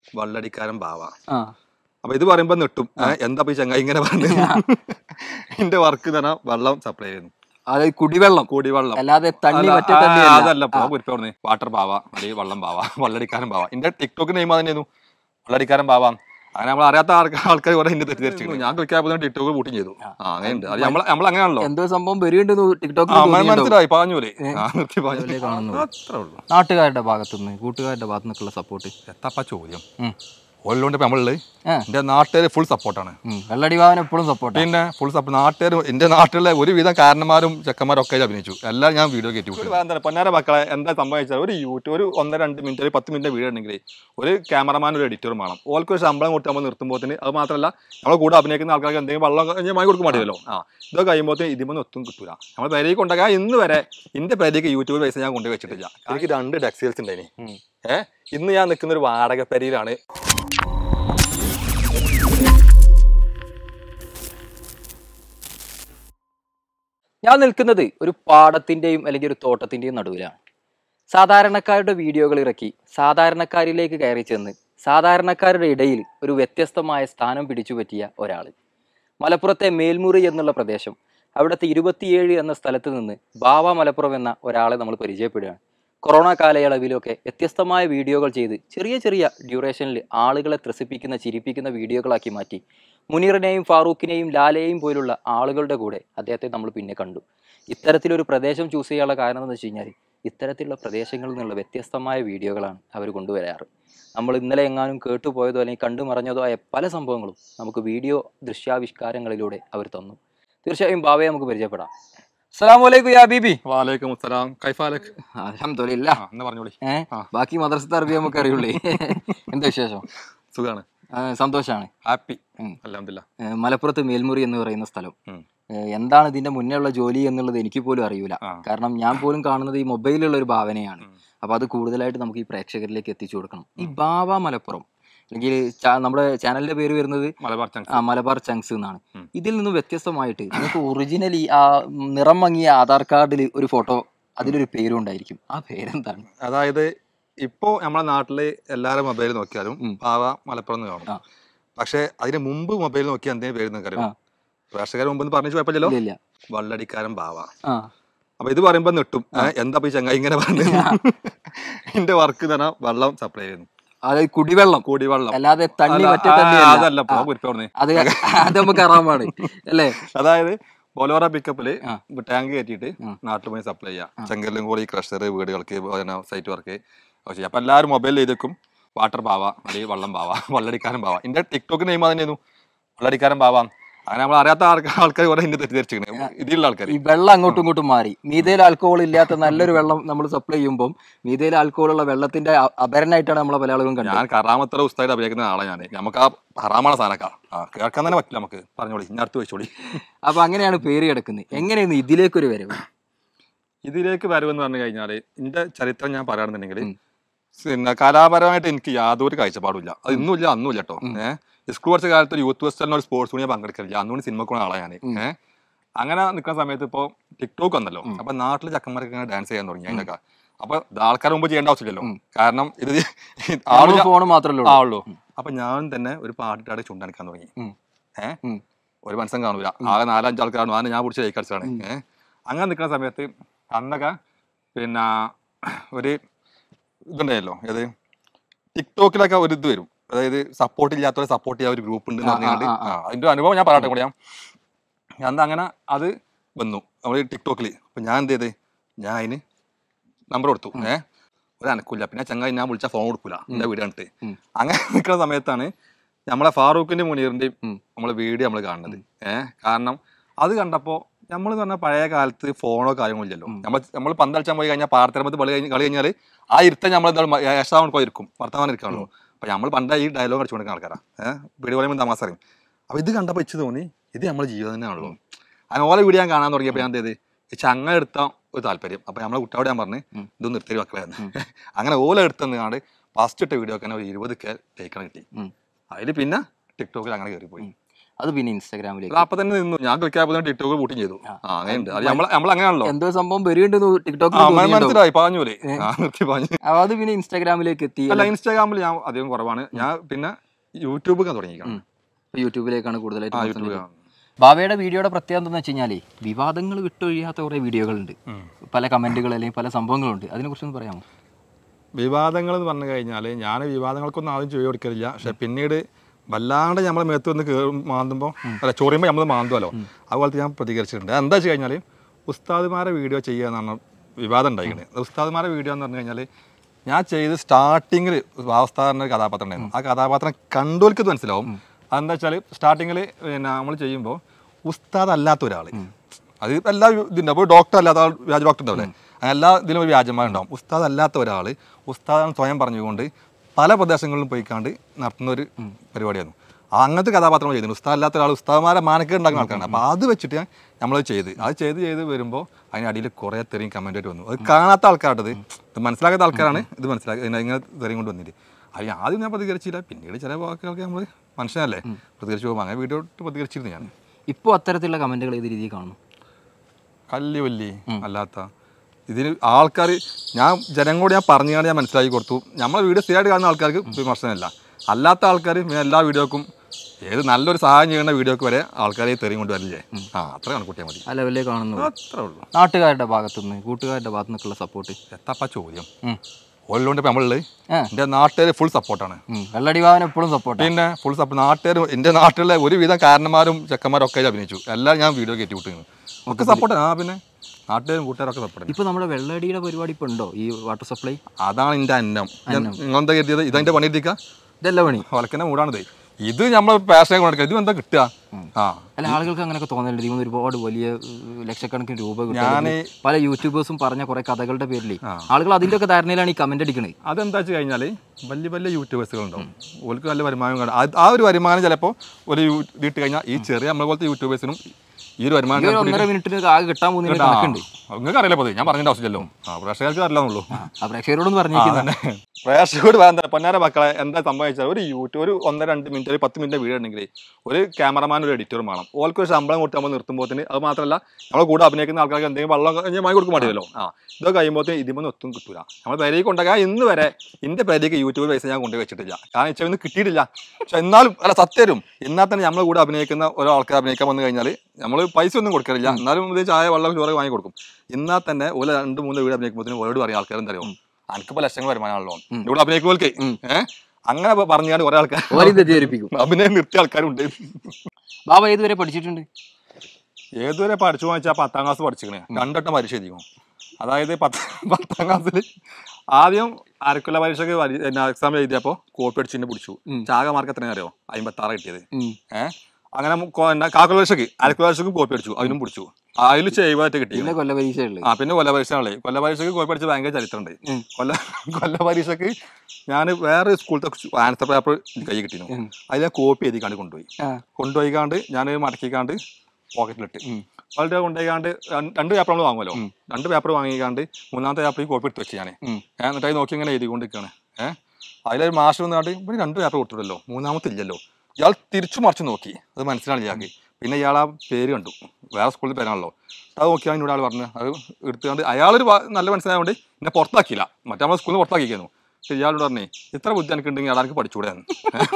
വള്ളടിക്കാരൻ ബാവ ആ അപ്പൊ ഇത് പറയുമ്പോ നെട്ടും ഏ, എന്താ ഇപ്പൊ ഈ ചങ്ങായി ഇങ്ങനെ പറഞ്ഞു എന്റെ വർക്ക് തന്നെ വെള്ളം സപ്ലൈ ചെയ്യുന്നു അത് കുടിവെള്ളം കുടിവെള്ളം അല്ലാതെ തണ്ണി അല്ല, മറ്റേ ആ, തണ്ണി അതല്ല ഇപ്പൊ കുരിപ്പ വാട്ടർ ബാവ അല്ലെങ്കിൽ വെള്ളം ബാവ വള്ളടിക്കാരൻ ബാവ എന്റെ ടിക്ടോക്ക് നെയിം തന്നെയായിരുന്നു വള്ളടിക്കാരൻ ബാവ അങ്ങനെ നമ്മൾ അറിയാത്ത ആൾക്കാർ ആൾക്കാർ കുറെ എന്നെ തെറ്റിദ്ധരിച്ചിരുന്നു ഞാൻ കളിക്കാൻ ടിക്ടോക്ക് കൂട്ടി ചെയ്തു ആ അങ്ങനെയുണ്ട് അത് നമ്മൾ നമ്മൾ അങ്ങനെയാണല്ലോ എന്തോ സംഭവം വരുന്നുണ്ട് ആ, ടിക്ടോക്കിൽ മ- മനസ്സിലായി പാഞ്ഞൂലേ ആ, നിർത്തി പാഞ്ഞു അതിലേ കാണുന്നു. അത്രേ ഉള്ളൂ നാട്ടുകാരുടെ ഭാഗത്തുനിന്ന് കൂട്ടുകാരുടെ ഭാഗത്തു നിന്നുള്ള സപ്പോർട്ട് എത്താപ്പ ചോദ്യം ഓളിലോണ്ട് ഇപ്പൊ നമ്മളുള്ളത് ആ. എന്റെ നാട്ടുകാർ ഫുൾ സപ്പോർട്ടാണ് വെള്ളടി ഭാവൻ എപ്പോഴും സപ്പോർട്ട് പിന്നെ ഫുൾ സപ്പോർട്ട് നാട്ടുകാർ എന്റെ നാട്ടിലെ ഒരുവിധം കാരണന്മാരും ചെക്കന്മാരും ഒക്കെ അഭിനയിച്ചു എല്ലാം ഞാൻ വീഡിയോ കയറ്റി വിട്ടു എന്താ പൊന്നാര മക്കളെ എന്താ സംഭവിച്ചാൽ ഒരു യൂട്യൂബ് ഒരു ഒന്നര രണ്ട് മിനിറ്റ് ഒരു പത്ത് മിനിറ്റ് വീഡിയോ ഉണ്ടെങ്കിൽ ഒരു ക്യാമറമാൻ ഒരു എഡിറ്ററും വേണം ഓൾക്ക് ഒരു ശമ്പളം കൊടുത്ത് നമ്മൾ നിർത്തുമ്പോൾ അത് മാത്രമല്ല നമ്മളെ കൂടെ അഭിനയിക്കുന്ന ആൾക്കാർക്ക് എന്തെങ്കിലും വെള്ളം ഞാൻ വാങ്ങി കൊടുക്കാൻ മാറ്റിയല്ലോ ആ ഇതൊക്കെ കഴിയുമ്പോൾ ഇതിമൊന്നും ഒത്തും കിട്ടൂല നമ്മൾ പെരയ്ക്ക് കൊണ്ടുപോയി ഇന്ന് വരെ എന്റെ പെരയ്ക്ക് യൂട്യൂബ് പൈസ ഞാൻ കൊണ്ടുപോയി വെച്ചിട്ടില്ല എനിക്ക് രണ്ട് ഡെക്സീൽസ് ഉണ്ടായിനി ഏഹ് ഇന്ന് ഞാൻ നിൽക്കുന്ന ഒരു വാടക പെരയിലാണ് ഞാൻ നിൽക്കുന്നത് ഒരു പാടത്തിന്റെയും അല്ലെങ്കിൽ ഒരു തോട്ടത്തിന്റെയും നടുവിലാണ് സാധാരണക്കാരുടെ വീഡിയോകൾ ഇറക്കി സാധാരണക്കാരിലേക്ക് കയറി ചെന്ന് സാധാരണക്കാരുടെ ഇടയിൽ ഒരു വ്യത്യസ്തമായ സ്ഥാനം പിടിച്ചു പറ്റിയ ഒരാൾ മലപ്പുറത്തെ മേൽമുറി എന്നുള്ള പ്രദേശം അവിടുത്തെ ഇരുപത്തിയേഴ് എന്ന സ്ഥലത്ത് നിന്ന് ബാവ മലപ്പുറം എന്ന ഒരാളെ നമ്മൾ പരിചയപ്പെടുകയാണ് കൊറോണ കാലയളവിലൊക്കെ വ്യത്യസ്തമായ വീഡിയോകൾ ചെയ്ത് ചെറിയ ചെറിയ ഡ്യൂറേഷനിൽ ആളുകളെ ത്രസിപ്പിക്കുന്ന ചിരിപ്പിക്കുന്ന വീഡിയോകളാക്കി മാറ്റി മുനീറിനെയും ഫാറൂഖിനെയും ലാലയെയും പോലുള്ള ആളുകളുടെ കൂടെ അദ്ദേഹത്തെ നമ്മൾ പിന്നെ കണ്ടു ഇത്തരത്തിലൊരു പ്രദേശം ചൂസ് ചെയ്യാനുള്ള കാരണം എന്ന് വെച്ച് കഴിഞ്ഞാൽ ഇത്തരത്തിലുള്ള പ്രദേശങ്ങളിൽ നിന്നുള്ള വ്യത്യസ്തമായ വീഡിയോകളാണ് അവർ കൊണ്ടുവരാറ് നമ്മൾ ഇന്നലെ എങ്ങാനും കേട്ടുപോയതോ അല്ലെങ്കിൽ കണ്ടു മറഞ്ഞതോ ആയ പല സംഭവങ്ങളും നമുക്ക് വീഡിയോ ദൃശ്യാവിഷ്കാരങ്ങളിലൂടെ അവർ തന്നു തീർച്ചയായും ബാവയെ നമുക്ക് പരിചയപ്പെടാം അസ്സലാമു അലൈക്കും യാ ബീബി വാലേക്കും അസ്സലാം കൈഫാലക് അലഹമില്ല ആ എന്നാ പറഞ്ഞോളി ഏഹ് ആ. ബാക്കി മദ്രസത്തെ അറബി നമുക്ക് അറിയുള്ളേ എന്താ വിശേഷം സുഖാണ് ആ, സന്തോഷാണ് ഹാപ്പി ഉം. അലഹമില്ല ഏഹ് മലപ്പുറത്ത് മേൽമുറി എന്ന് പറയുന്ന സ്ഥലം ഉം. ഏഹ് എന്താണ് ഇതിന്റെ മുന്നേ ഉള്ള ജോലി എന്നുള്ളത് എനിക്ക് പോലും അറിയൂല ആ. കാരണം ഞാൻ പോലും കാണുന്നത് ഈ മൊബൈലിലുള്ള ഒരു ഭാവനയാണ് ഉം. അപ്പൊ അത് കൂടുതലായിട്ട് നമുക്ക് ഈ പ്രേക്ഷകരിലേക്ക് എത്തിച്ചു കൊടുക്കണം ഈ ബാവ മലപ്പുറം അല്ലെങ്കിൽ ചാ- നമ്മുടെ ചാനലിന്റെ പേര് വരുന്നത് മലബാർ ചങ്സ് ആ മലബാർ ചങ്സ് എന്നാണ് ഉം. ഇതിൽ നിന്നും വ്യത്യസ്തമായിട്ട് നിങ്ങൾക്ക് ഒറിജിനലി ആ നിറം മങ്ങിയ ആധാർ കാർഡിൽ ഒരു ഫോട്ടോ അതിലൊരു പേരും ഉണ്ടായിരിക്കും ആ പേരെന്താണ് അതായത് ഇപ്പോ നമ്മുടെ നാട്ടില് എല്ലാരും മൊബൈൽ നോക്കിയാലും ഉം. പാവ മലപ്പുറം എന്ന് കാണും ആ. പക്ഷെ അതിന് മുമ്പ് മൊബൈൽ നോക്കിയാൽ എന്തെങ്കിലും പേര് നിങ്ങൾക്ക് ആ. അറിയാം പ്രേക്ഷകർ മുമ്പ് പറഞ്ഞു കുഴപ്പമില്ലല്ലോ ഇല്ല ഇല്ല വള്ളടിക്കാരൻ ബാവ ആ അപ്പൊ ഇത് പറയുമ്പോ നെട്ടും ഏ, എന്താ ഇപ്പൊ ഈ ചങ്ങായി ഇങ്ങനെ പറഞ്ഞു എന്റെ വർക്ക് തന്നെ വെള്ളം സപ്ലൈ ചെയ്യുന്നു അതായത് കുടിവെള്ളം കുടിവെള്ളം അല്ലാതെ തണ്ണി അല്ല, മറ്റേ ആ, തണ്ണി അതല്ല ഇപ്പൊ കുരിപ്പ പറഞ്ഞത് അത് അത് നമുക്ക് അറിയാമാണ് അല്ലേ അതായത് ബൊലോറ പിക്കപ്പില് ആ. ടാങ്ക് കയറ്റിയിട്ട് ആ. നാട്ടിൽ പോയി സപ്ലൈ ചെയ്യാം ചെങ്കല്ലും കൂടി ക്രഷർ വീടുകൾക്ക് സൈറ്റ് വർക്ക് ചെയ്യാം അപ്പൊ എല്ലാവരും മൊബൈലിൽ ചെയ്തേക്കും വാട്ടർ ബാവ അല്ലെങ്കിൽ വെള്ളം ബാവ വള്ളടിക്കാരൻ ബാവ എന്റെ ടിക്ടോക്ക് നെയിം തന്നെയായിരുന്നു വള്ളടിക്കാരൻ ബാവ അങ്ങനെ നമ്മൾ അറിയാത്ത ആൾക്കാർ കുറെ എന്നെ തെറ്റിദ്ധരിച്ചിരിക്കണേ ഇതിലുള്ള ആൾക്കാർ ഈ വെള്ളം അങ്ങോട്ടും ഇങ്ങോട്ടും മാറി മീതയിൽ ആൽക്കഹോൾ ഇല്ലാത്ത നല്ലൊരു വെള്ളം നമ്മൾ സപ്ലൈ ചെയ്യുമ്പോൾ മീതയിൽ ആൽക്കഹോൾ ഉള്ള വെള്ളത്തിന്റെ അ- അപരനായിട്ടാണ് നമ്മളെ പല ആളുകളും കണ്ടത് ഞാൻ കറാമത്തറ ഉസ്തായിട്ട് അഭിനയിക്കുന്ന ആളെ ഞാൻ നമുക്ക് ആ ഹറാമാണ് സാധനക്കാ ആ കേൾക്കാൻ തന്നെ പറ്റില്ല നമുക്ക് പറഞ്ഞോളി ഇനി അടുത്ത് വെച്ചോളി അപ്പൊ അങ്ങനെയാണ് പേര് കിടക്കുന്നത് എങ്ങനെയായിരുന്നു ഇതിലേക്കൊരു വരവ് ഇതിലേക്ക് വരവെന്ന് പറഞ്ഞു കഴിഞ്ഞാൽ എന്റെ ചരിത്രം ഞാൻ പറയുകയാണെന്നുണ്ടെങ്കിൽ ഉം. പിന്നെ കലാപരമായിട്ട് എനിക്ക് യാതൊരു കാഴ്ചപ്പാടുമില്ല അത് ഇന്നും ഇല്ല അന്നും ഇല്ല കേട്ടോ ഏഹ് സ്കൂൾ പഠിച്ച കാലത്ത് ഒരു യൂത്ത് ഫെസ്റ്റിവലിന് ഒരു സ്പോർട്സ് ഞാൻ പങ്കെടുക്കില്ല അന്നുകൊണ്ട് സിനിമക്കുള്ള ആളാണ് ഞാൻ ഉം. ഏഹ് അങ്ങനെ നിൽക്കുന്ന സമയത്ത് ഇപ്പോൾ ടിക്ടോക്ക് വന്നല്ലോ അപ്പൊ നാട്ടിലെ ചക്കന്മാരൊക്കെ ഇങ്ങനെ ഡാൻസ് ചെയ്യാൻ തുടങ്ങി അതിനൊക്കെ അപ്പൊ ആൾക്കാർ മുമ്പ് ചെയ്യേണ്ട ആവശ്യമില്ലല്ലോ ഉം. കാരണം ഇത് ആള് ഫോൺ മാത്രമല്ലേ ഉള്ളൂ ആവുള്ളൂ അപ്പൊ ഞാൻ തന്നെ ഒരു പാട്ടിട്ടാട് ചുണ്ടനക്കാൻ തുടങ്ങി ഉം. ഏഹ് ഉം. ഒരു മനസ്സം കാണൂല ആകെ നാലഞ്ച് ആൾക്കാരാണ് ഞാൻ ഞാൻ പിടിച്ച ജയിക്കടിച്ചാണ് ഏഹ് അങ്ങനെ നിൽക്കുന്ന സമയത്ത് അന്നൊക്കെ പിന്നെ ഒരു ഇതുണ്ടായല്ലോ ഏത് ടിക്ടോക്കിലൊക്കെ ഒരു ഇത് വരും അതായത് സപ്പോർട്ട് ഇല്ലാത്തവരെ സപ്പോർട്ട് ചെയ്യാൻ ഒരു ഗ്രൂപ്പ് ഉണ്ട് എന്ന് ആ, ആ, പറഞ്ഞുകൊണ്ട് ആ, ആ, അതിന്റെ ഒരു അനുഭവം ഞാൻ പറയട്ടെ കൂടിയാ അന്ന് അങ്ങനെ അത് വന്നു നമ്മൾ ടിക്ടോക്കിൽ അപ്പൊ ഞാൻ എന്ത് ചെയ്ത് ഞാൻ അതിന് നമ്പർ കൊടുത്തു ഏഹ് ഒരു അനക്കില്ല പിന്നെ ചങ്ങായി ഞാൻ വിളിച്ചാൽ ഫോൺ കൊടുക്കൂല എന്റെ വീട് കണ്ടിട്ട് ഉം. അങ്ങനെ നിൽക്കുന്ന സമയത്താണ് നമ്മളെ ഫാറൂഖിന്റെ മുനീറിന്റെയും ഉം. നമ്മളെ വീഡിയോ നമ്മൾ കാണുന്നത് ഏഹ് കാരണം അത് കണ്ടപ്പോ നമ്മൾ എന്ന് പറഞ്ഞാൽ പഴയ കാലത്ത് ഫോണോ കാര്യങ്ങളോ ഇല്ലല്ലോ നമ്മൾ നമ്മൾ പന്തളിച്ചാൻ പോയി കഴിഞ്ഞാൽ പാർത്തരമ്പത്ത് കളി കഴിഞ്ഞ് കളി കഴിഞ്ഞാൽ ആ ഇരുത്തം നമ്മൾ യശാവൺ പോയി ഇരിക്കും വർത്തമാനം ഇരിക്കാണല്ലോ അപ്പൊ നമ്മൾ പണ്ട് ഈ ഡയലോഗ് അടിച്ചുകൊണ്ടിരിക്കുന്ന ആൾക്കാരാ ഏഹ് വീഡിയോ പറയുമ്പോൾ തമാസ അറിയും അപ്പൊ ഇത് കണ്ടപ്പോൾ ഇച്ച് തോന്നി ഇത് നമ്മുടെ ജീവിതം തന്നെയാണല്ലോ അങ്ങനെ ഓരോ വീഡിയോ ഞാൻ കാണാൻ തുടങ്ങിയപ്പോൾ ഞാൻ എന്ത് ചെയ്ത് ഈ ചങ്ങ എടുത്ത ഒരു താല്പര്യം അപ്പൊ നമ്മളെ കുട്ടിയോട് ഞാൻ പറഞ്ഞു ഉം. ഇത് നിർത്തി മക്കളെ എന്ന് അങ്ങനെ ഓല എടുത്തെന്നാണ്ട് ഫസ്റ്റ് ഇട്ട വീഡിയോ ഒക്കെ ഒരു ഇരുപത് കെ ടേക്കണം കിട്ടി ഉം. അതിൽ പിന്നെ ടിക്ടോക്കിൽ അങ്ങനെ കയറി പോയി അത് പിന്നെ ഇൻസ്റ്റാഗ്രാമിലേക്ക് അത് അപ്പൊ തന്നെ നിന്നു ഞാൻ ക്ലിക്ക് ആയപ്പോ ടിക്ടോക്ക് പൂട്ടിങ് ചെയ്തു ആ. ആ അങ്ങനെയുണ്ട് അത് നമ്മൾ നമ്മൾ അങ്ങനെയാണല്ലോ എന്തോ സംഭവം വരുന്നുണ്ട് ആ, ടിക്ടോക്കിൽ മ- മനസ്സിലായി പാഞ്ഞൂലേ ആ നിർത്തി പാഞ്ഞു അത് പിന്നെ ഇൻസ്റ്റാഗ്രാമിലേക്ക് എത്തി അല്ല ഇൻസ്റ്റാഗ്രാമിൽ ഞാൻ അധികം കുറവാണ് ഞാൻ പിന്നെ യൂട്യൂബ് തുടങ്ങിയിരിക്കണം ഇപ്പൊ യൂട്യൂബിലേക്കാണ് കൂടുതലായിട്ട് ആ concentrate യൂട്യൂബ് ചെയ്യുന്നത്. ബാബയുടെ വീഡിയോയുടെ പ്രത്യേകത എന്താണെന്ന് വെച്ച് കഴിഞ്ഞാൽ വിവാദങ്ങൾ വിട്ടൊഴിയാത്ത കുറേ വീഡിയോകളുണ്ട് പല കമന്റുകൾ അല്ലെങ്കിൽ പല സംഭവങ്ങളുണ്ട് അതിനെ കുറിച്ചൊന്ന് പറയാമോ വിവാദങ്ങൾ എന്ന് പറഞ്ഞു കഴിഞ്ഞാൽ ഞാൻ വിവാദങ്ങൾക്കൊന്നും ആദ്യം ചെയ്ത് കൊടുക്കലില്ല പക്ഷെ പിന്നീട് വല്ലാണ്ട് നമ്മളെ മേത്ത് വന്ന് കയറും മാന്തുമ്പോൾ അല്ല ചൊറിയുമ്പോൾ നമ്മൾ മാന്തുമല്ലോ അതുപോലത്തെ ഞാൻ പ്രതികരിച്ചിട്ടുണ്ട് എന്താ വെച്ച് കഴിഞ്ഞാൽ ഉസ്താദുമാരെ വീഡിയോ ചെയ്യുക എന്ന് പറഞ്ഞ വിവാദം ഉണ്ടായിരിക്കുന്നത് ഉസ്താദുമാരെ വീഡിയോ എന്ന് പറഞ്ഞു കഴിഞ്ഞാൽ ഞാൻ ചെയ്ത് സ്റ്റാർട്ടിങ്ങിൽ വാസ്താറിൻ്റെ ഒരു കഥാപാത്രം ഉണ്ടായിരുന്നു ആ കഥാപാത്രം കണ്ടോൽക്ക് ഇത് മനസ്സിലാവും അതെന്താ വെച്ചാൽ സ്റ്റാർട്ടിങ്ങിൽ പിന്നെ നമ്മൾ ചെയ്യുമ്പോൾ ഉസ്താദ് അല്ലാത്ത ഒരാൾ അത് എല്ലാ ഇതുണ്ട് അപ്പോൾ ഡോക്ടർ അല്ലാത്ത ആൾ വ്യാജ ഡോക്ടർ ഉണ്ടാവില്ലേ അങ്ങനെ എല്ലാ ഇതിലും ഒരു വ്യാജന്മാരുണ്ടാവും ഉസ്താദ് അല്ലാത്ത ഒരാൾ ഉസ്താദാണ് സ്വയം പറഞ്ഞുകൊണ്ട് പല പ്രദേശങ്ങളിലും പോയിക്കാണ്ട് നടത്തുന്ന ഒരു പരിപാടിയായിരുന്നു ആ അങ്ങനത്തെ കഥാപാത്രങ്ങൾ ചെയ്യുന്നത് ഉസ്താദ് അല്ലാത്ത ഒരാൾ ഉസ്താദ്മാരെ മാനക്കേട് ഉണ്ടാക്കുന്ന ആൾക്കാരാണ് അപ്പോൾ അത് വെച്ചിട്ട് ഞാൻ നമ്മളത് ചെയ്ത് അത് ചെയ്ത് ചെയ്ത് വരുമ്പോൾ അതിനടിയിൽ കുറേ തെറിയും കമൻ്റ് ആയിട്ട് വന്നു അത് കാണാത്ത ആൾക്കാരുടേത് ഇത് മനസ്സിലാക്കാത്ത ആൾക്കാരാണ് ഇത് മനസ്സിലാക്കി ഇതിനെ ഇങ്ങനെ തെറിയും കൊണ്ട് വന്നിട്ട് അത് ആദ്യം ഞാൻ പ്രതികരിച്ചില്ല പിന്നീട് ചില വാക്കുകൾക്ക് നമ്മൾ മനുഷ്യനല്ലേ പ്രതികരിച്ച് പോകുമ്പോൾ അങ്ങനെ വീഡിയോ ഇട്ട് പ്രതികരിച്ചിരുന്നു ഞാൻ ഇപ്പോൾ അത്തരത്തിലുള്ള കമന്റുകൾ ഏത് രീതിയിൽ കാണുന്നു കല്ല് വല്ലി അല്ലാത്ത ഇതിന് ആൾക്കാർ ഞാൻ ജനങ്ങളോട് ഞാൻ പറഞ്ഞാണ് ഞാൻ മനസ്സിലാക്കി കൊടുത്തു നമ്മളെ വീഡിയോ സ്ഥിരമായിട്ട് കാണുന്ന ആൾക്കാർക്ക് വിമർശനമില്ല അല്ലാത്ത ആൾക്കാർ പിന്നെ എല്ലാ വീഡിയോക്കും ഏത് നല്ലൊരു സഹായം ചെയ്യുന്ന വീഡിയോക്ക് വരെ ആൾക്കാരെ തെറിയും കൊണ്ട് വരില്ലേ ആ അത്ര കണക്കൂട്ടിയാൽ മതി ആ ലെവലിലേ കാണുന്നു അത്രേ ഉള്ളൂ നാട്ടുകാരുടെ ഭാഗത്തുനിന്ന് കൂട്ടുകാരുടെ ഭാഗത്തു നിന്നൊക്കെയുള്ള സപ്പോർട്ട് എത്തപ്പ ചോദ്യം ഓരോണ്ട് ഇപ്പം നമ്മളുള്ളത് ആ. എൻ്റെ നാട്ടുകാർ ഫുൾ സപ്പോർട്ടാണ് വെള്ളടി ഭാവൻ എപ്പോഴും സപ്പോർട്ട് പിന്നെ ഫുൾ സപ്പോർട്ട് നാട്ടുകാർ എൻ്റെ നാട്ടിലെ ഒരുവിധം കാരണന്മാരും ചെക്കന്മാരും ഒക്കെ അഭിനയിച്ചു എല്ലാം ഞാൻ വീഡിയോ കയറ്റി വിട്ടു ഒക്കെ സപ്പോർട്ടാണ് ആ പിന്നെ നാട്ടുകാരും കൂട്ടുകാരൊക്കെ സപ്പോർട്ട് ഇപ്പൊ നമ്മുടെ വെള്ളടിയുടെ പരിപാടി ഇപ്പൊ ഉണ്ടോ ഈ വാട്ടർ സപ്ലൈ അതാണ് എൻ്റെ അന്നം നിങ്ങളെന്താ കരുതിയത് ഇതെന്റെ പണിയെടുക്കുക ഇതല്ല പണി ഒലക്കന്നെ മൂടാണിത് ഇത് നമ്മൾ പാഷനെ കൊണ്ടെടുക്കുക ഇത് എന്താ കിട്ടുക ആ അല്ല ആളുകൾക്ക് അങ്ങനെയൊക്കെ തോന്നലുണ്ട് ഇതിന് ഒരുപാട് വലിയ ഏഹ്, ലക്ഷക്കണക്കിന് രൂപ കിട്ടും ഞാന് പല യൂട്യൂബേഴ്സും പറഞ്ഞ കുറെ കഥകളുടെ പേരിൽ ആളുകൾ അതിന്റെ ഒക്കെ ധാരണയിലാണ് ഈ കമന്റ് അടിക്കണത് അതെന്താ വെച്ച് കഴിഞ്ഞാൽ വലിയ വലിയ യൂട്യൂബേഴ്സുകളുണ്ടാവും ഓർക്ക് നല്ല വരുമാനം കാണും അത് ആ ഒരു വരുമാനം ചിലപ്പോൾ ഒരു യൂ- ഇത് ഇട്ട് കഴിഞ്ഞാൽ ഈ ചെറിയ നമ്മളെ പോലത്തെ യൂട്യൂബേഴ്സിനും ഈ ഒരു വരുമാനം ഒരു ഒന്നര മിനിറ്റിന് ആകെ കിട്ടാൻ പോകുന്ന കണക്കുണ്ട് നിങ്ങൾക്ക് അറിയില്ല പോയി ഞാൻ പറഞ്ഞിട്ട് ആവശ്യമില്ലല്ലോ ആ പ്രേക്ഷകർക്ക് അറിയില്ലെന്നുള്ളൂ ആ പ്രേക്ഷകരോടൊന്ന് പറഞ്ഞിരിക്കുന്നത് പ്രേക്ഷകരോട് വേണ്ട പൊന്നാര മക്കളെ എന്താ സംഭവിച്ചാൽ ഒരു യൂട്യൂബ് ഒരു ഒന്നര രണ്ട് മിനിറ്റ് ഒരു പത്ത് മിനിറ്റ് വീഡിയോ ഉണ്ടെങ്കിൽ ഒരു ക്യാമറമാൻ ഒരു എഡിറ്ററും വേണം ഓൾക്ക് ഒരു ശമ്പളം കൊടുത്ത് നമ്മൾ നിർത്തുമ്പോൾ അത് മാത്രമല്ല നമ്മളെ കൂടെ അഭിനയിക്കുന്ന ആൾക്കാർക്ക് എന്തെങ്കിലും വെള്ളം കഴിഞ്ഞ് വാങ്ങി കൊടുക്കാൻ മതിയല്ലോ ആ ഇതൊക്കെ കഴിയുമ്പോൾ ഇതിമൊന്നും ഒത്തും കിട്ടൂല നമ്മൾ പേരേക്ക് കൊണ്ടുപോയി ഇന്ന് വരെ എൻ്റെ പേരേക്ക് യൂട്യൂബ് പൈസ ഞാൻ കൊണ്ടുപോയി വെച്ചിട്ടില്ല കാരണം വെച്ചാൽ ഇന്ന് കിട്ടിയിട്ടില്ല പക്ഷെ എന്നാലും അല്ല സത്യരും എന്നാൽ തന്നെ നമ്മളെ കൂടെ അഭിനയിക്കുന്ന ഓരോ ആൾക്കാർ അഭിനയിക്കാൻ വന്നു കഴിഞ്ഞാൽ നമ്മൾ പൈസ ഒന്നും കൊടുക്കാറില്ല എന്നാലും ഇത് ചായ വെള്ളം ചോറ് വാങ്ങി കൊടുക്കും എന്നാൽ തന്നെ ഓല രണ്ട് മൂന്ന് വീട് അഭിനയിക്കുമ്പോൾ ഓരോട് പറയും ആൾക്കാർ എന്താ അറിയോ എനിക്കിപ്പോ ലക്ഷങ്ങൾ വരുമാനമാണല്ലോ ഇവിടെ അഭിനയിക്കുമ്പോൾക്ക് ഏഹ് അങ്ങനെ പറഞ്ഞാണ്ട് കുറെ ആൾക്കാർ ഓരോ തെറ്റിദ്ധരിപ്പിക്കും അഭിനയം നിർത്തിയ ആൾക്കാരുണ്ട് ബാബ ഏതുവരെ പഠിച്ചിട്ടുണ്ട് ഏതുവരെ പഠിച്ചു വെച്ചാൽ പത്താം ക്ലാസ് പഠിച്ചിക്കണേ രണ്ടട്ടം പരീക്ഷ എഴുതിക്കും അതായത് പത്ത് പത്താം ക്ലാസ്സിൽ ആദ്യം അരക്കൊല്ല പരീക്ഷയ്ക്ക് എക്സാം എഴുതിയപ്പോൾ കോപ്പി അടിച്ചിട്ട് പിടിച്ചു ചാക മാർക്ക് എത്രയാണ് അറിയോ അമ്പത്തി ആറ് കിട്ടിയത് ഏഹ് അങ്ങനെ കാക്കുല പരീക്ഷയ്ക്ക് അരക്കുല പരീക്ഷയ്ക്ക് കോപ്പി അടിച്ചു അതിനും പിടിച്ചു അതിൽ ചെയ്യുവായിട്ട് കിട്ടി പിന്നെ കൊല്ല പരീക്ഷ ഉള്ളത് ആ പിന്നെ കൊല്ല പരീക്ഷകളെ കൊല്ല പരീക്ഷയ്ക്ക് കോപ്പി അടിച്ച ഭയങ്കര ചരിത്രമുണ്ട് കൊല്ല കൊല്ല പരീക്ഷയ്ക്ക് ഞാൻ വേറെ സ്കൂളത്തെ ആൻസർ പേപ്പർ കൈ കിട്ടിയിരുന്നു അതിൽ ഞാൻ കോപ്പി എഴുതിക്കാണ്ട് കൊണ്ടുപോയി കൊണ്ടുപോയിക്കാണ്ട് ഞാൻ മടക്കിക്കാണ്ട് പോക്കറ്റിലിട്ട് വളരെ കൊണ്ടുപോയിക്കാണ്ട് രണ്ട് രണ്ട് പേപ്പർ നമ്മൾ വാങ്ങുമല്ലോ രണ്ട് പേപ്പർ വാങ്ങിക്കാണ്ട് മൂന്നാമത്തെ പേപ്പർ കോപ്പി എടുത്ത് വെച്ച് ഞാൻ ഞാൻ എന്നിട്ട് അത് നോക്കി ഇങ്ങനെ എഴുതിക്കൊണ്ടിരിക്കുകയാണ് ഏഹ് അതിലൊരു മാഷ് വന്നാണ്ട് ഇവിടെ രണ്ട് പേപ്പർ കൊടുത്തിട്ടല്ലോ മൂന്നാമത്തെ ഇല്ലല്ലോ ഇയാൾ തിരിച്ചു മറിച്ച് നോക്കി അത് മനസ്സിലാണ് ഇയാൾക്ക് പിന്നെ ഇയാൾ ആ പേര് കണ്ടു വേറെ സ്കൂളിൽ പേരാണല്ലോ അത് നോക്കിയാണ് എന്നോട് ആൾ പറഞ്ഞു അത് എടുത്തുകൊണ്ട് അയാളൊരു വാ- നല്ല മനസ്സിലായതുകൊണ്ട് എന്നെ പുറത്താക്കിയില്ല മറ്റേ നമ്മളെ സ്കൂളിൽ പുറത്താക്കിയിരുന്നു പക്ഷെ ഇയാളോട് പറഞ്ഞേ ഇത്ര ബുദ്ധി എനിക്ക് ഉണ്ടെങ്കിൽ അയാൾക്ക് പഠിച്ചുകൂടെ എന്ന്.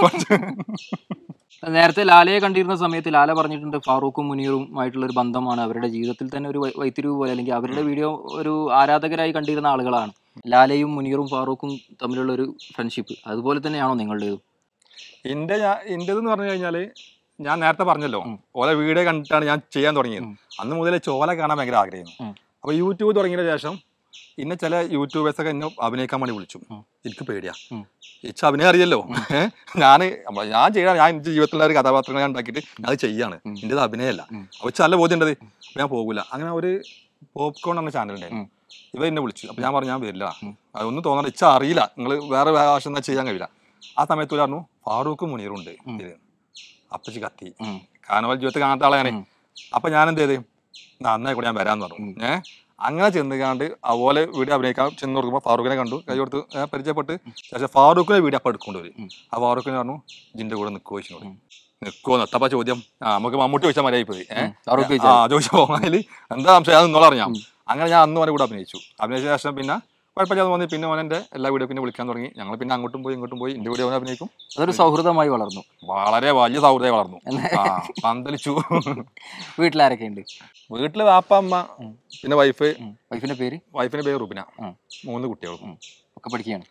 നേരത്തെ ലാലയെ കണ്ടിരുന്ന സമയത്ത് ലാല പറഞ്ഞിട്ടുണ്ട് ഫാറൂഖും മുനീറും ആയിട്ടുള്ള ഒരു ബന്ധമാണ് അവരുടെ ജീവിതത്തിൽ തന്നെ ഒരു വൈ- വൈത്തിരിവ് പോലെ അല്ലെങ്കിൽ അവരുടെ വീഡിയോ ഒരു ആരാധകരായി കണ്ടിരുന്ന ആളുകളാണ് ലാലയും മുനീറും ഫാറൂഖും തമ്മിലുള്ള ഒരു ഫ്രണ്ട്ഷിപ്പ് അതുപോലെ തന്നെയാണോ നിങ്ങളുടേത് എന്റെ ഞാൻ എന്റേതെന്ന് പറഞ്ഞു കഴിഞ്ഞാല് ഞാൻ നേരത്തെ പറഞ്ഞല്ലോ ഓല വീഡിയോ കണ്ടിട്ടാണ് ഞാൻ ചെയ്യാൻ തുടങ്ങിയത് അന്ന് മുതലേ ചോല കാണാൻ ഭയങ്കര ആഗ്രഹമായിരുന്നു ഉം. അപ്പൊ യൂട്യൂബ് തുടങ്ങിയ ശേഷം ഇന്നെ ചില യൂട്യൂബേഴ്സ് ഒക്കെ എന്നെ അഭിനയിക്കാൻ വേണ്ടി വിളിച്ചു എനിക്ക് പേടിയാ ഉം. ഇച്ച അഭിനയം അറിയല്ലോ ഞാൻ ഞാൻ ചെയ്യാൻ ഞാൻ എന്റെ ജീവിതത്തിലുള്ള ഒരു കഥാപാത്രങ്ങൾ ഞാൻ ഉണ്ടാക്കിയിട്ട് ഞാൻ അത് ചെയ്യാണ് എന്റെ അഭിനയമല്ല അപ്പൊ ഇച്ച നല്ല ബോധ്യം ഉണ്ടത് അപ്പൊ ഞാൻ പോകൂല അങ്ങനെ ഒരു പോപ്കോൺ എന്ന ചാനൽ ഉണ്ടായിരുന്നു ഇവ എന്നെ വിളിച്ചു അപ്പൊ ഞാൻ പറഞ്ഞു ഞാൻ വരില്ല അതൊന്നും തോന്നണ്ട ഇച്ച അറിയില്ല നിങ്ങൾ വേറെ ആവശ്യം എന്നാ ചെയ്യാൻ കഴിയില്ല ആ സമയത്ത് ഒരു പറഞ്ഞു ഫാറൂഖ് മുനീറുണ്ട് ഇതില്. അപ്പച്ചി കത്തി കാനവൽ ജീവിതത്തിൽ കാണാത്ത ആളാണ് അപ്പൊ ഞാൻ എന്ത് ചെയ്ത് നന്നായിക്കോട്ടെ ഞാൻ വരാന്ന് പറഞ്ഞു ഏഹ് അങ്ങനെ ചെന്നുകാണ്ട് അതുപോലെ വീഡിയോ അഭിനയിക്കാൻ ചെന്ന് നോക്കുമ്പോൾ ഫാറൂഖിനെ കണ്ടു കൈ കൊടുത്ത് ഏ, പരിചയപ്പെട്ട് ശേഷം ഫാറൂഖിനെ വീഡിയോ അപ്പം എടുക്കൊണ്ട് വരും ആ ഫാറൂഖിനെ പറഞ്ഞു ജിന്റെ കൂടെ നിൽക്കുക ചോദിച്ചോട് നിൽക്കുമോ എത്തപ്പ ചോദ്യം ആ നമുക്ക് മമ്മൂട്ടി ചോദിച്ചാൽ മതിയായി പോയി ഏഹ് ഷാറൂഖ് ആ ചോദിച്ചോ അതിൽ എന്താ സംശയം അത് നിന്നോളം അറിയാം അങ്ങനെ ഞാൻ അന്ന് ഓനെ കൂടെ അഭിനയിച്ചു അഭിനയിച്ച ശേഷം പിന്നെ കുഴപ്പമില്ലാതെ തോന്നി പിന്നെ ഓനെ എല്ലാ വീഡിയോ പിന്നെ വിളിക്കാൻ തുടങ്ങി ഞങ്ങൾ പിന്നെ അങ്ങോട്ടും പോയി ഇങ്ങോട്ടും പോയി എൻ്റെ വീഡിയോ ഓനെ അഭിനയിക്കും അതൊരു സൗഹൃദമായി വളർന്നു വളരെ വലിയ സൗഹൃദമായി വളർന്നു ആ പന്തലിച്ചു വീട്ടിലാരൊക്കെ ഉണ്ട് വീട്ടില് വാപ്പ അമ്മ പിന്നെ വൈഫ് വൈഫിന്റെ പേര് വൈഫിന്റെ പേര് റുബിന ഉം. മൂന്ന് കുട്ടികളും ഉം. ഒക്കെ പഠിക്കുകയാണ്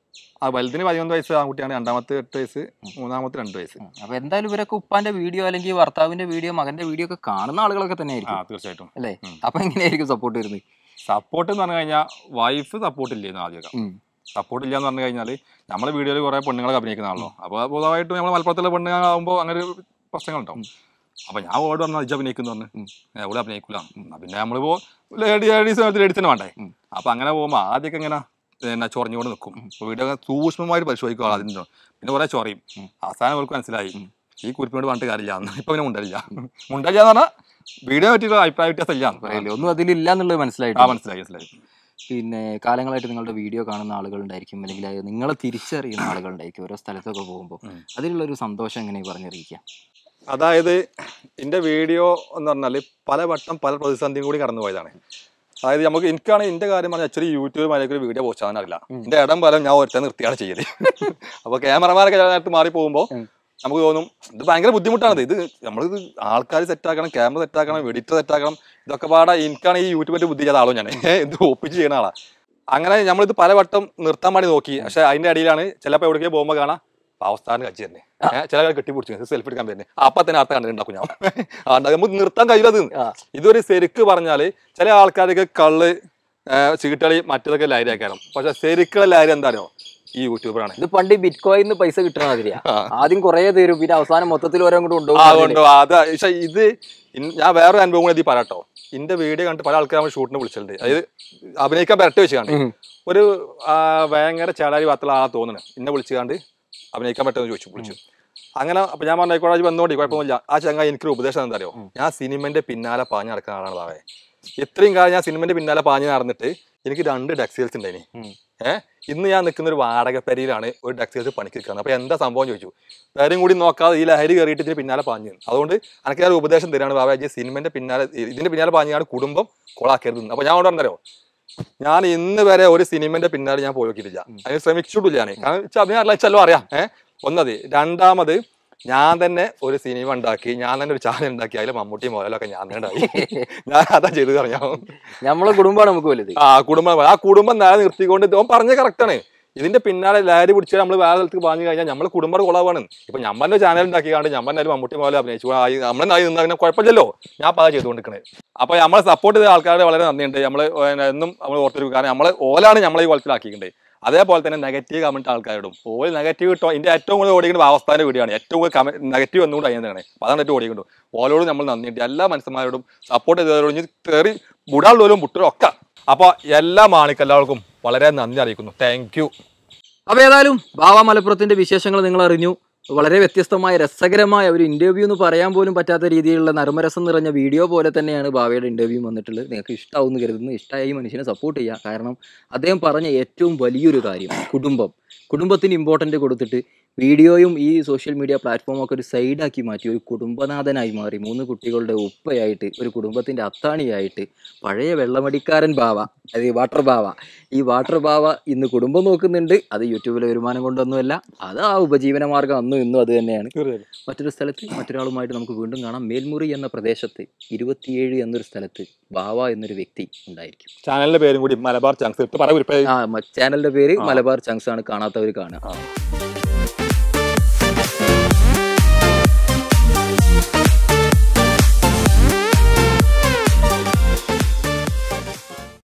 ആ വലുതിന് പതിനൊന്ന് വയസ്സ് ആൺകുട്ടിയാണ് രണ്ടാമത്തെ എട്ട് വയസ്സ് മൂന്നാമത്തെ രണ്ട് വയസ്സ് ഉം. അപ്പൊ എന്തായാലും ഇവരൊക്കെ ഉപ്പാന്റെ വീഡിയോ അല്ലെങ്കിൽ ഭർത്താവിന്റെ വീഡിയോ മകന്റെ വീഡിയോ ഒക്കെ കാണുന്ന ആളുകളൊക്കെ തന്നെ ആ ആയിരിക്കും തീർച്ചയായിട്ടും അല്ലേ ഉം. അപ്പൊ എങ്ങനെയായിരിക്കും സപ്പോർട്ട് വരുന്നത് സപ്പോർട്ട് എന്ന് പറഞ്ഞു കഴിഞ്ഞാൽ വൈഫ് സപ്പോർട്ട് ഇല്ലായിരുന്നു ആദ്യമൊക്കെ ഉം. സപ്പോർട്ട് ഇല്ല എന്ന് പറഞ്ഞു കഴിഞ്ഞാൽ നമ്മളെ വീഡിയോയിൽ കുറെ പെണ്ണുങ്ങളെ അഭിനയിക്കുന്നതാണല്ലോ അപ്പോൾ പൊതുവായിട്ട് നമ്മൾ മലപ്പുറത്തുള്ള പെണ്ണുങ്ങളാകുമ്പോൾ അങ്ങനെ ഒരു പ്രശ്നങ്ങളുണ്ടാവും അപ്പൊ ഞാൻ ഓട് വന്നാൽ ഇജ്ജ് അഭിനയിക്കുന്നു പറഞ്ഞു ഉം. ഓട് അഭിനയിക്കൂല എന്നാ പിന്നെ നമ്മളിപ്പോ ലേഡി ലേഡീസ് ലേഡീസ് തന്നെ വേണ്ടേ ഉം. അപ്പൊ അങ്ങനെ പോകുമ്പോൾ ആദ്യമൊക്കെ ഇങ്ങനെ പിന്നെ ചൊറഞ്ഞുകൊണ്ട് നിൽക്കും വീഡിയോ സൂക്ഷ്മമായിട്ട് പരിശോധിക്കും ആദ്യം പിന്നെ കുറെ ചൊറയും ഉം. അവസാനം അവർക്ക് മനസ്സിലായി ഉം. ഈ കുരിപ്പിനോട് പറഞ്ഞിട്ട് കാര്യമില്ല എന്ന് ഇപ്പൊ പിന്നെ മുണ്ടലില്ല മുണ്ടലില്ല എന്ന് പറഞ്ഞാൽ വീഡിയോ പറ്റിയുള്ള അഭിപ്രായ വ്യത്യാസം ഇല്ല പറയല്ലേ ഒന്നും അതിലില്ല എന്നുള്ളത് ആ മനസ്സിലായിട്ട് മനസ്സിലായി മനസ്സിലായി പിന്നെ കാലങ്ങളായിട്ട് നിങ്ങളുടെ വീഡിയോ കാണുന്ന ആളുകളുണ്ടായിരിക്കും അല്ലെങ്കിൽ അത് നിങ്ങളെ തിരിച്ചറിയുന്ന ആളുകളുണ്ടായിരിക്കും ഓരോ സ്ഥലത്തൊക്കെ പോകുമ്പോൾ ഉം. അതിലുള്ള ഒരു സന്തോഷം എങ്ങനെ പറഞ്ഞറിയിക്കാം അതായത് എൻ്റെ വീഡിയോ എന്ന് പറഞ്ഞാൽ പല വട്ടം പല പ്രതിസന്ധിയും കൂടി കടന്നു പോയതാണ് അതായത് നമുക്ക് എനിക്കാണ് എൻ്റെ കാര്യം പറഞ്ഞാൽ ആക്ച്വലി യൂട്യൂബ് മലയൊക്കെ ഒരു വീഡിയോ പോസ്റ്റ് അറിയില്ല എൻ്റെ ഇടം പലം ഞാൻ ഒരുത്തൻ നിർത്തിയാണ് ചെയ്യല് അപ്പോൾ ക്യാമറമാരൊക്കെ ചില നേരത്ത് മാറി പോകുമ്പോൾ ഉം. നമുക്ക് തോന്നും ഇത് ഭയങ്കര ബുദ്ധിമുട്ടാണ് ഇത് നമ്മളിത് ആൾക്കാർ സെറ്റാക്കണം ക്യാമറ സെറ്റാക്കണം എഡിറ്റർ സെറ്റാക്കണം ഇതൊക്കെ പാടെ എനിക്കാണ് ഈ യൂട്യൂബിൻ്റെ ബുദ്ധി ചെയ്ത ആളോ ഞാൻ ഇത് ഒപ്പിച്ച് ചെയ്യുന്ന ആളാ അങ്ങനെ നമ്മളിത് പല വട്ടം നിർത്താൻ വേണ്ടി നോക്കി പക്ഷെ അതിന്റെ അടിയിലാണ് ചിലപ്പോൾ എവിടേക്ക് പോകുമ്പോൾ കാണാം അവസ്ഥാനം കച്ചി തന്നെ ചില ആൾ കെട്ടിപ്പിടിച്ചു സെൽഫി എടുക്കാൻ തന്നെ അപ്പൊ തന്നെ അർത്ഥം കണ്ടിട്ടുണ്ടാക്കും ഞാൻ ആ, അത് നമുക്ക് നിർത്താൻ കഴിയില്ല ഇത് ആ. ഇതൊരു ശരിക്ക് പറഞ്ഞാല് ചില ആൾക്കാർക്ക് കള്ള് ആ, ചീട്ടളി മറ്റതൊക്കെ ലഹരിയാക്കാനും പക്ഷെ ശരിക്കുള്ള ലഹരി എന്താണോ ഈ യൂട്യൂബറാണ് ഇത് പണ്ട് ബിറ്റ് കോയിന്ന് പൈസ കിട്ടണ മാതിരിയാ ആ. ആദ്യം കുറേ തരും പിന്നെ അവസാനം മൊത്തത്തിൽ ഓരോ അങ്ങോട്ട് ആ കൊണ്ടുപോകും കൊണ്ടോ അത് പക്ഷെ ഇത് ഇൻ- ഞാൻ വേറൊരു അനുഭവം കൂടി ഇത് പറയാട്ടോ ഇന്റെ വീഡിയോ കണ്ടിട്ട് പല ആൾക്കാർ നമ്മൾ ഷൂട്ടിന് വിളിച്ചിട്ടുണ്ട് അതായത് അഭിനയിക്കാൻ വരട്ടെ വെച്ച് കണ്ട് ഉം. ഒരു ആ, ഭയങ്കര ചേടാരി ഭാഗത്തുള്ള ആളാ തോന്നുന്നു എന്നെ വിളിച്ച് കണ്ട് അഭിനയിക്കാൻ പറ്റുമെന്ന് ചോദിച്ചു വിളിച്ചു അങ്ങനെ അപ്പൊ ഞാൻ പറഞ്ഞ കോളേജ് വന്നോണ്ടി കുഴപ്പമൊന്നുമില്ല ആ ചങ്ങായി എനിക്കൊരു ഉപദേശം എന്താ അറിയോ ഞാൻ സിനിമന്റെ പിന്നാലെ പാഞ്ഞ് നടക്കുന്ന ആളാണ് ബാവേ ഇത്രയും കാലം ഞാൻ സിനിമന്റെ പിന്നാലെ പാഞ്ഞ് നടന്നിട്ട് എനിക്ക് രണ്ട് ഡെക്സേൽസ് ഉണ്ടായിനി ഉം. ഏഹ് ഇന്ന് ഞാൻ നിൽക്കുന്ന ഒരു വാടക പെരിയിലാണ് ഒരു ഡെക്സേൽസ് പണിക്ക് നിൽക്കുന്നത് അപ്പൊ എന്താ സംഭവം ചോദിച്ചു പേരും കൂടി നോക്കാതെ ഈ ലഹരി കയറിയിട്ട് ഇതിന് പിന്നാലെ പാഞ്ഞു അതുകൊണ്ട് എനിക്ക് ഞാൻ ഒരു ഉപദേശം തരാണ് ബാബा ഈ സിനിമന്റെ പിന്നാലെ ഇതിന്റെ പിന്നാലെ പാഞ്ഞാണ് കുടുംബം കൊളാക്കരുത് അപ്പൊ ഞാൻ അവിടെ പറഞ്ഞോ ഞാൻ ഇന്ന് വരെ ഒരു സിനിമന്റെ പിന്നാലെ ഞാൻ പോയി നോക്കിയിട്ടില്ല അതിന് ശ്രമിച്ചിട്ടില്ല ഞാൻ കാരണം വെച്ചാൽ അഭിനയം അറിയിച്ചല്ലോ അറിയാം ഏഹ് ഒന്നത് രണ്ടാമത് ഞാൻ തന്നെ ഒരു സിനിമ ഉണ്ടാക്കി ഞാൻ തന്നെ ഒരു ചാനൽ ഉണ്ടാക്കി അതിൽ മമ്മൂട്ടി മോഹൻലാലൊക്കെ ഞാൻ തന്നെ ഉണ്ടായി ഞാൻ അതാ ചെയ്ത് പറഞ്ഞോ നമ്മളെ കുടുംബമാണ് നമുക്ക് വലുത് ആ കുടുംബം ആ കുടുംബം നേരെ നിർത്തിക്കൊണ്ട് ഇത് ഓൻ പറഞ്ഞ കറക്റ്റാണ് ഇതിന്റെ പിന്നാലെ ലഹരി പിടിച്ച് നമ്മൾ വേറെ സ്ഥലത്ത് പറഞ്ഞു കഴിഞ്ഞാൽ നമ്മൾ കുടുംബം കുളവാണ് ഇപ്പൊ ഞമ്മന്റെ ചാനൽ ഉണ്ടാക്കിയാണ്ട് ഞമ്മന്റെ മമ്മൂട്ടി പോലെ അഭിനയിച്ചു നമ്മളെ നായി നിന്നാ പിന്നെ കുഴപ്പമില്ലല്ലോ ഞാൻ പാക ചെയ്തുകൊണ്ടിരിക്കണേ അപ്പൊ നമ്മളെ സപ്പോർട്ട് ചെയ്ത ആൾക്കാരുടെ വളരെ നന്ദിയുണ്ട് നമ്മള് എന്നും നമ്മൾ ഓർത്തിരിക്കും കാരണം നമ്മളെ ഓലാണ് നമ്മളെ ഈ കുളത്തിലാക്കിയിട്ടുണ്ട് അതേപോലെ തന്നെ നെഗറ്റീവ് കമന്റ് ആൾക്കാരോടും ഓല് നെഗറ്റീവ് കിട്ടോ ഇതിന്റെ ഏറ്റവും കൂടുതൽ ഓടിക്കുന്ന അവസ്ഥാന വീഡിയോയാണ് ഏറ്റവും കൂടുതൽ നെഗറ്റീവ് ഒന്നുകൂടെ അതിനാണ് അതാണ് ഏറ്റവും ഓടിക്കുന്നത് ഓലോടും നമ്മൾ നന്ദിയുണ്ട് എല്ലാ മനുഷ്യന്മാരോടും സപ്പോർട്ട് ചെയ്തവരോടും ഇനി കയറി ബുടാളുള്ളവരും ബുട്ടരും ഒക്കെ അപ്പൊ എല്ലാ മാണിക്കെല്ലാവർക്കും വളരെ നന്ദി അറിയിക്കുന്നു താങ്ക് യു അപ്പൊ ഏതായാലും ബാവ മലപ്പുറത്തിന്റെ വിശേഷങ്ങൾ നിങ്ങൾ അറിഞ്ഞു വളരെ വ്യത്യസ്തമായ രസകരമായ ഒരു ഇന്റർവ്യൂ എന്ന് പറയാൻ പോലും പറ്റാത്ത രീതിയിലുള്ള നർമ്മരസം നിറഞ്ഞ വീഡിയോ പോലെ തന്നെയാണ് ബാവയുടെ ഇന്റർവ്യൂ വന്നിട്ടുള്ളത് നിങ്ങൾക്ക് ഇഷ്ടമാവും എന്ന് കരുതുന്നു ഇഷ്ടമായി മനുഷ്യനെ സപ്പോർട്ട് ചെയ്യുക കാരണം അദ്ദേഹം പറഞ്ഞ ഏറ്റവും വലിയൊരു കാര്യം കുടുംബം കുടുംബത്തിന് ഇമ്പോർട്ടൻ്റ് കൊടുത്തിട്ട് വീഡിയോയും ഈ സോഷ്യൽ മീഡിയ പ്ലാറ്റ്ഫോമും ഒക്കെ ഒരു സൈഡാക്കി മാറ്റി ഒരു കുടുംബനാഥനായി മാറി മൂന്ന് കുട്ടികളുടെ ഉപ്പയായിട്ട് ഒരു കുടുംബത്തിന്റെ അത്താണിയായിട്ട് പഴയ വെള്ളമടിക്കാരൻ ബാവ അത് ഈ വാട്ടർ ബാവ ഈ വാട്ടർ ബാവ ഇന്ന് കുടുംബം നോക്കുന്നുണ്ട് അത് യൂട്യൂബിലെ വരുമാനം കൊണ്ടൊന്നുമല്ല അത് ആ ഉപജീവന മാർഗം അന്നും ഇന്നും അത് തന്നെയാണ് മറ്റൊരു സ്ഥലത്ത് മറ്റൊരാളുമായിട്ട് നമുക്ക് വീണ്ടും കാണാം മേൽമുറി എന്ന പ്രദേശത്ത് ഇരുപത്തിയേഴ് എന്നൊരു സ്ഥലത്ത് ബാവ എന്നൊരു വ്യക്തി ഉണ്ടായിരിക്കും ചാനലിന്റെ പേരും കൂടി മലബാർ ചാൻസ് ഇട്ട് പറ ആ ചാനലിന്റെ പേര് മലബാർ ചങ്സ് ആണ് കാണാത്തവർ കാണുക ആ